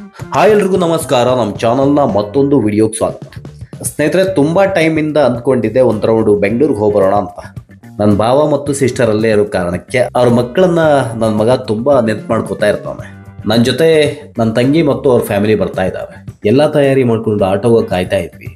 Hi ಎಲ್ರಿಗೂ ನಮಸ್ಕಾರ ನಮ್ಮ ಚಾನಲ್ನ ಮತ್ತೊಂದು ವಿಡಿಯೋಗೆ ಸ್ವಾಗತ ಸ್ನೇಹಿತರೆ ತುಂಬ ಟೈಮಿಂದ ಅಂದ್ಕೊಂಡಿದ್ದೆ ಒಂದು ರೌಂಡು ಬೆಂಗಳೂರಿಗೆ ಹೋಗ್ಬರೋಣ ಅಂತ ನನ್ನ ಭಾವ ಮತ್ತು ಸಿಸ್ಟರ್ ಅಲ್ಲೇ ಇರೋ ಕಾರಣಕ್ಕೆ ಅವ್ರ ಮಕ್ಕಳನ್ನ ನನ್ನ ಮಗ ತುಂಬ ನೆನ್ಪು ಮಾಡ್ಕೋತಾ ಇರ್ತಾನೆ ನನ್ನ ಜೊತೆ ನನ್ನ ತಂಗಿ ಮತ್ತು ಅವ್ರ ಫ್ಯಾಮಿಲಿ ಬರ್ತಾ ಇದ್ದಾವೆ ಎಲ್ಲ ತಯಾರಿ ಮಾಡ್ಕೊಂಡು ಆಟೋಗೆ ಕಾಯ್ತಾ ಇದ್ವಿ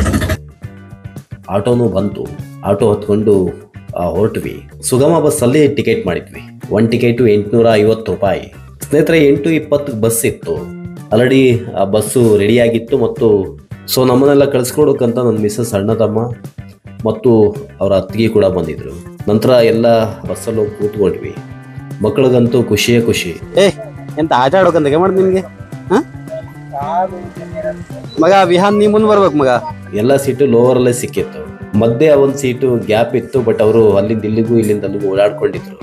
ಆಟೋನು ಬಂತು ಆಟೋ ಹತ್ಕೊಂಡು ಆ, ಹೊರಟ್ವಿ ಸುಗಮ ಬಸ್ಸಲ್ಲಿ ಟಿಕೆಟ್ ಮಾಡಿದ್ವಿ ಒನ್ ಟಿಕೆಟು ಎಂಟುನೂರ ಐವತ್ತು ರೂಪಾಯಿ ಸ್ನೇಹಿತರೆ ಎಂಟು ಇಪ್ಪತ್ತಕ್ಕೆ ಬಸ್ ಇತ್ತು ಆಲ್ರೆಡಿ ಆ ಬಸ್ಸು ರೆಡಿಯಾಗಿತ್ತು ಮತ್ತು ಸೊ ನಮ್ಮನ್ನೆಲ್ಲ ಕಳಿಸ್ಕೊಡೋಕ್ಕಂತ ನನ್ನ ಮಿಸ್ಸಸ್ ಅಣ್ಣ ತಮ್ಮ ಮತ್ತು ಅವರ ಅತ್ತಿಗೆ ಕೂಡ ಬಂದಿದ್ರು ನಂತರ ಎಲ್ಲ ಬಸ್ಸಲ್ಲಿ ಹೋಗಿ ಕೂತ್ಕೊಂಡ್ವಿ ಮಕ್ಕಳಿಗಂತೂ ಖುಷಿಯೇ ಖುಷಿ ಏ ಎಂತ ಆಟ ಆಡೋಕಂತ ಮಾಡ್ದು ನಿನ್ಗೆ ಹ? ಮಗ ವಿಹಾನ್ ನೀ ಮುಂದ್ ಬರ್ಬೇಕು ಮಗ ಎಲ್ಲ ಸೀಟು ಲೋವರಲ್ಲೇ ಸಿಕ್ಕಿತ್ತು ಮಧ್ಯೆ ಒಂದು ಸೀಟು ಗ್ಯಾಪ್ ಇತ್ತು ಬಟ್ ಅವರು ಅಲ್ಲಿಂದ ಇಲ್ಲಿಗೂ ಇಲ್ಲಿಂದ ಅಲ್ಲಿಗೂ ಓಡಾಡ್ಕೊಂಡಿದ್ರು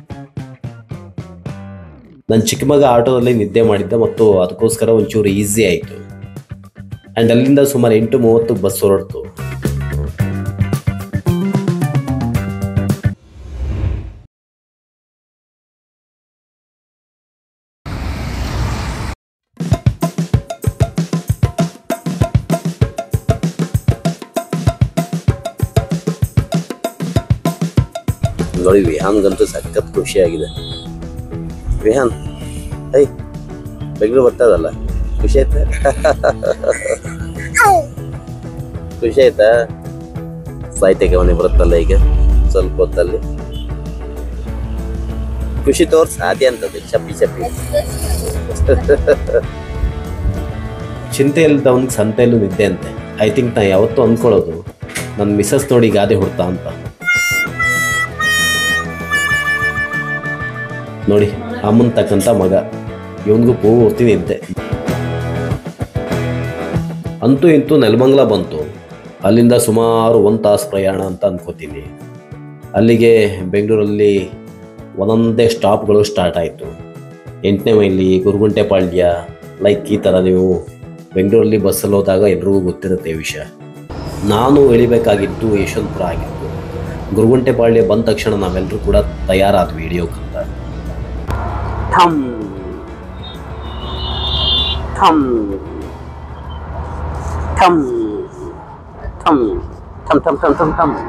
ನನ್ನ ಚಿಕ್ಕ ಮಗ ಆಟೋದಲ್ಲಿ ನಿದ್ದೆ ಮಾಡಿದ್ದ ಮತ್ತು ಅದಕ್ಕೋಸ್ಕರ ಒಂಚೂರು ಈಸಿ ಆಯಿತು ಆ್ಯಂಡ್ ಅಲ್ಲಿಂದ ಸುಮಾರು ಎಂಟು ಮೂವತ್ತು ಬಸ್ ಹೊರಡ್ತು ನೋಡಿ ವಿಹಾನ್ಗಂತೂ ಸಖತ್ ಖುಷಿಯಾಗಿದೆ ವಿಹಾನ್ ಐ ಬೆಂಗಳೂರು ಬರ್ತದಲ್ಲ ಖುಷಿ ಆಯ್ತಾ ಖುಷಿ ಆಯ್ತಾ ಸಾಹಿತ್ಯಕ್ಕೆ ಮನೆ ಬರುತ್ತಲ್ಲ ಈಗ ಸ್ವಲ್ಪ ಹೊತ್ತಲ್ಲಿ ಖುಷಿ ತೋರ್ಸ್ ಸಾಧ್ಯ ಅಂತದೆ ಚಪ್ಪಿ ಚಪ್ಪಿ ಚಿಂತೆ ಇಲ್ದವನ್ಗೆ ಸಂತೆಯಲ್ಲೂ ನಿದ್ದೆ ಅಂತೆ ಐ ಥಿಂಕ್ ನಾ ಯಾವತ್ತೂ ಅಂದ್ಕೊಳ್ಳೋದು ನನ್ನ ಮಿಸಸ್ ನೋಡಿ ಗಾದೆ ಹುಡ್ತಾ ಅಂತ ನೋಡಿ ಅಮ್ಮನ್ ತಕ್ಕಂತ ಮಗ ಇವನ್ಗೂ ಪೂರ್ತಿ ನಿದ್ದೆ ಅಂತೂ ಇಂತೂ ನೆಲಮಂಗಲ ಬಂತು ಅಲ್ಲಿಂದ ಸುಮಾರು ಒಂದು ತಾಸು ಪ್ರಯಾಣ ಅಂತ ಅನ್ಕೋತೀನಿ ಅಲ್ಲಿಗೆ ಬೆಂಗಳೂರಲ್ಲಿ ಒಂದೊಂದೇ ಸ್ಟಾಪ್ಗಳು ಸ್ಟಾರ್ಟ್ ಆಯಿತು ಎಂಟನೇ ಮೈಲಿ ಗುರುಗುಂಟೆಪಾಳ್ಯ ಲೈಕ್ ಈ ಥರ ನೀವು ಬೆಂಗಳೂರಲ್ಲಿ ಬಸ್ಸಲ್ಲಿ ಹೋದಾಗ ಎಲ್ರಿಗೂ ಗೊತ್ತಿರುತ್ತೆ ಈ ವಿಷಯ ನಾನು ಇಳಿಬೇಕಾಗಿತ್ತು ಯಶವಂತಪುರ ಆಗಿತ್ತು ಗುರುಗುಂಟೆಪಾಳ್ಯ ಬಂದ ತಕ್ಷಣ ನಾವೆಲ್ಲರೂ ಕೂಡ ತಯಾರಾದ್ವಿ ಹಿಡಿಯೋಕ್ಕಂತ ಠಮ್ ಠಮ್ ಠಮ್ ಠಮ್ ಠಮ್ ಠಮ್ ಠಮ್ ಠಮ್ ಠಮ್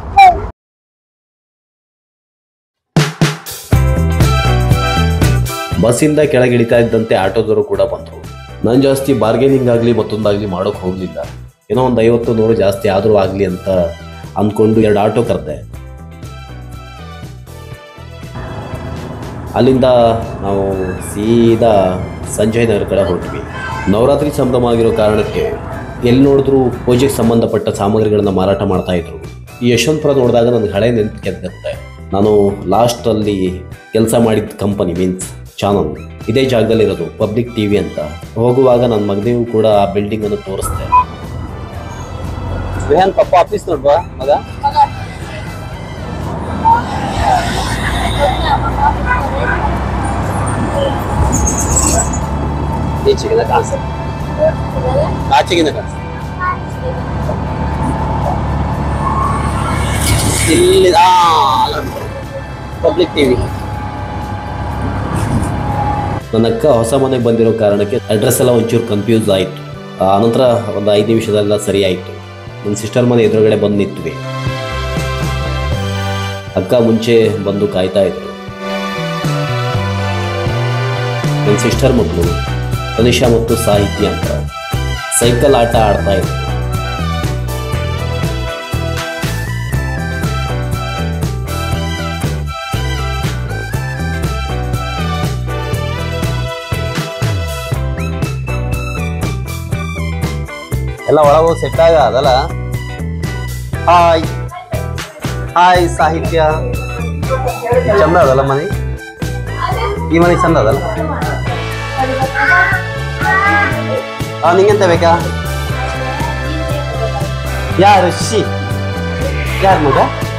ಬಸ್ಸಿಂದ ಕೆಳಗೆ ಇಳಿತಾ ಇದ್ದಂತೆ ಆಟೋದವರು ಕೂಡ ಬಂದರು ನಾನು ಜಾಸ್ತಿ ಬಾರ್ಗೇನಿಂಗ್ ಆಗಲಿ ಮತ್ತೊಂದಾಗಲಿ ಮಾಡೋಕೆ ಹೋಗಲಿಲ್ಲ ಏನೋ ಒಂದು ಐವತ್ತು ನೂರು ಜಾಸ್ತಿ ಆದರೂ ಆಗಲಿ ಅಂತ ಅಂದ್ಕೊಂಡು ಎರಡು ಆಟೋ ಕರೆದೆ ಅಲ್ಲಿಂದ ನಾವು ಸೀದಾ ಸಂಜಯ್ ನಗರ ಕಡೆ ಹೊರಟ್ವಿ ನವರಾತ್ರಿ ಸಂಭ್ರಮ ಆಗಿರೋ ಕಾರಣಕ್ಕೆ ಎಲ್ಲಿ ನೋಡಿದ್ರು ಪೂಜೆಗೆ ಸಂಬಂಧಪಟ್ಟ ಸಾಮಗ್ರಿಗಳನ್ನ ಮಾರಾಟ ಮಾಡ್ತಾ ಇದ್ರು ಈ ಯಶವಂತಪುರ ನೋಡಿದಾಗ ನನಗೆ ಹಳೆ ನೆನ್ಪು ಕೆದ್ದಿರುತ್ತೆ ನಾನು ಲಾಸ್ಟಲ್ಲಿ ಕೆಲಸ ಮಾಡಿದ ಕಂಪನಿ ಮೀನ್ಸ್ ಚಾನಲ್ ಇದೇ ಜಾಗದಲ್ಲಿರೋದು ಪಬ್ಲಿಕ್ ಟಿ ವಿ ಅಂತ ಹೋಗುವಾಗ ನನ್ನ ಮಗನಿಗೂ ಕೂಡ ಆ ಬಿಲ್ಡಿಂಗ್ ಅನ್ನು ತೋರಿಸ್ದೆ ವಿಹಾನ್ ಪಪ್ಪ ಆಫೀಸ್ ನೋಡ್ವಾ ಮಗ ಈಚೆಗಿಂದ ಕಾಣಿಸ ಆಚೆಗಿಂದ ಕಾಣಿಸ ಇಲ್ಲಿ ಪಬ್ಲಿಕ್ ಟಿವಿ ನನ್ನ ಅಕ್ಕ ಹೊಸ ಮನೆಗೆ ಬಂದಿರೋ ಕಾರಣಕ್ಕೆ ಅಡ್ರೆಸ್ ಎಲ್ಲ ಒಂಚೂರು ಕನ್ಫ್ಯೂಸ್ ಆಯಿತು ಆನಂತರ ಒಂದು ಐದು ನಿಮಿಷದಲ್ಲ ಸರಿ ಆಯಿತು ನನ್ನ ಸಿಸ್ಟರ್ ಮನೆ ಎದುರುಗಡೆ ಬಂದು ನಿಂತ್ವಿ ಅಕ್ಕ ಮುಂಚೆ ಬಂದು ಕಾಯ್ತಾ ಇದ್ರು ನನ್ನ ಸಿಸ್ಟರ್ ಮಕ್ಕಳು ತನಿಷಾ ಮತ್ತು ಸಾಹಿತ್ಯ ಅಂತ ಸೈಕಲ್ ಆಟ ಆಡ್ತಾ ಇದ್ರು ಎಲ್ಲ ಒಳಗೆ ಹೋಗಿ ಸೆಟ್ ಆಗ ಅದಲ್ಲ ಹಾಯ್ ಹಾಯ್ ಸಾಹಿತ್ಯ ಚಂದ ಅದಲ್ಲ ಮನೆ ಈ ಮನೆ ಚಂದ ಅದಲ್ಲ ಹಾ ನಿಂಗೆಂತ ಬೇಕಾ ಯಾರು ಶಿ ಯಾರು ಮಗ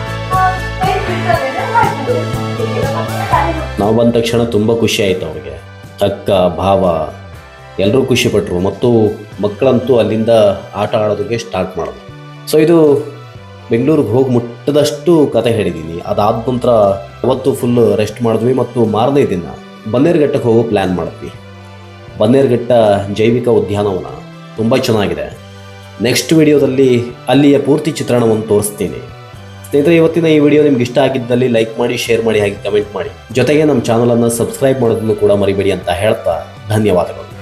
ನಾವು ಬಂದ ತಕ್ಷಣ ತುಂಬ ಖುಷಿ ಆಯಿತು ಅವ್ರಿಗೆ ಅಕ್ಕ ಭಾವ ಎಲ್ಲರೂ ಖುಷಿಪಟ್ಟರು ಮತ್ತು ಮಕ್ಕಳಂತೂ ಅಲ್ಲಿಂದ ಆಟ ಆಡೋದಕ್ಕೆ ಸ್ಟಾರ್ಟ್ ಮಾಡಿದ್ರು ಸೊ ಇದು ಬೆಂಗಳೂರಿಗೆ ಹೋಗಿ ಮುಟ್ಟದಷ್ಟು ಕತೆ ಹೇಳಿದ್ದೀನಿ ಅದಾದ ನಂತರ ಅವತ್ತು ಫುಲ್ ರೆಸ್ಟ್ ಮಾಡಿದ್ವಿ ಮತ್ತು ಮಾರನೇ ದಿನ ಬನ್ನೇರುಘಟ್ಟಕ್ಕೆ ಹೋಗೋ ಪ್ಲ್ಯಾನ್ ಮಾಡಿದ್ವಿ ಬನ್ನೇರುಘಟ್ಟ ಜೈವಿಕ ಉದ್ಯಾನವನ ತುಂಬ ಚೆನ್ನಾಗಿದೆ ನೆಕ್ಸ್ಟ್ ವಿಡಿಯೋದಲ್ಲಿ ಅಲ್ಲಿಯ ಪೂರ್ತಿ ಚಿತ್ರಣವನ್ನು ತೋರಿಸ್ತೀನಿ ಸ್ನೇಹಿತರೆ ಇವತ್ತಿನ ಈ ವಿಡಿಯೋ ನಿಮ್ಗೆ ಇಷ್ಟ ಆಗಿದ್ದಲ್ಲಿ ಲೈಕ್ ಮಾಡಿ ಶೇರ್ ಮಾಡಿ ಹಾಗೆ ಕಮೆಂಟ್ ಮಾಡಿ ಜೊತೆಗೆ ನಮ್ಮ ಚಾನಲನ್ನು ಸಬ್ಸ್ಕ್ರೈಬ್ ಮಾಡೋದನ್ನು ಕೂಡ ಮರಿಬೇಡಿ ಅಂತ ಹೇಳ್ತಾ ಧನ್ಯವಾದಗಳು